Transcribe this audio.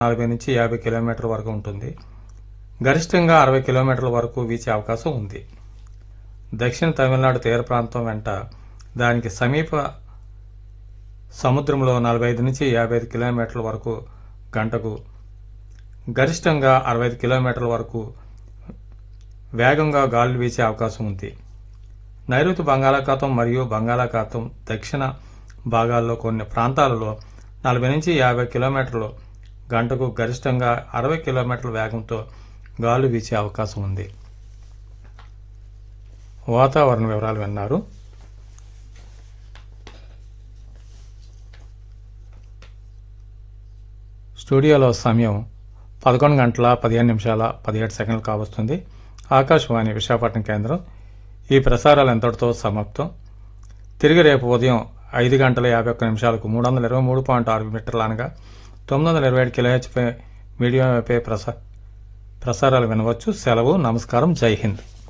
నలభై నుంచి యాభై కిలోమీటర్ల వరకు ఉంటుంది గరిష్టంగా అరవై కిలోమీటర్ల వరకు వీచే అవకాశం ఉంది దక్షిణ తమిళనాడు తీర ప్రాంతం వెంట దానికి సమీప సముద్రంలో నలభై ఐదు నుంచి యాభై ఐదు కిలోమీటర్ల వరకు గంటకు గరిష్టంగా అరవై ఐదు కిలోమీటర్ల వరకు వేగంగా గాలులు వీచే అవకాశం ఉంది నైరుతి బంగాళాఖాతం మరియు బంగాళాఖాతం దక్షిణ భాగాల్లో కొన్ని ప్రాంతాలలో నలభై నుంచి యాభై కిలోమీటర్లు గంటకు గరిష్టంగా అరవై కిలోమీటర్ల వేగంతో గాలు వీచే అవకాశం ఉంది వాతావరణ వివరాలు విన్నారు స్టూడియోలో సమయం పదకొండు గంటల పదిహేను నిమిషాల పదిహేడు సెకండ్లు కావస్తుంది ఆకాశవాణి విశాఖపట్నం కేంద్రం ఈ ప్రసారాలు ఎంతటితో సమాప్తం తిరిగి రేపు ఉదయం ఐదు గంటల యాభై ఒక్క నిమిషాలకు మూడు వందల ఇరవై మూడు పాయింట్ ఆరు మీటర్లు అనగా తొమ్మిది వందల ఇరవై ఏడు కిలోహెచ్పై మీడియంపై ప్రసా ప్రసారాలు వినవచ్చు సెలవు నమస్కారం జై హింద్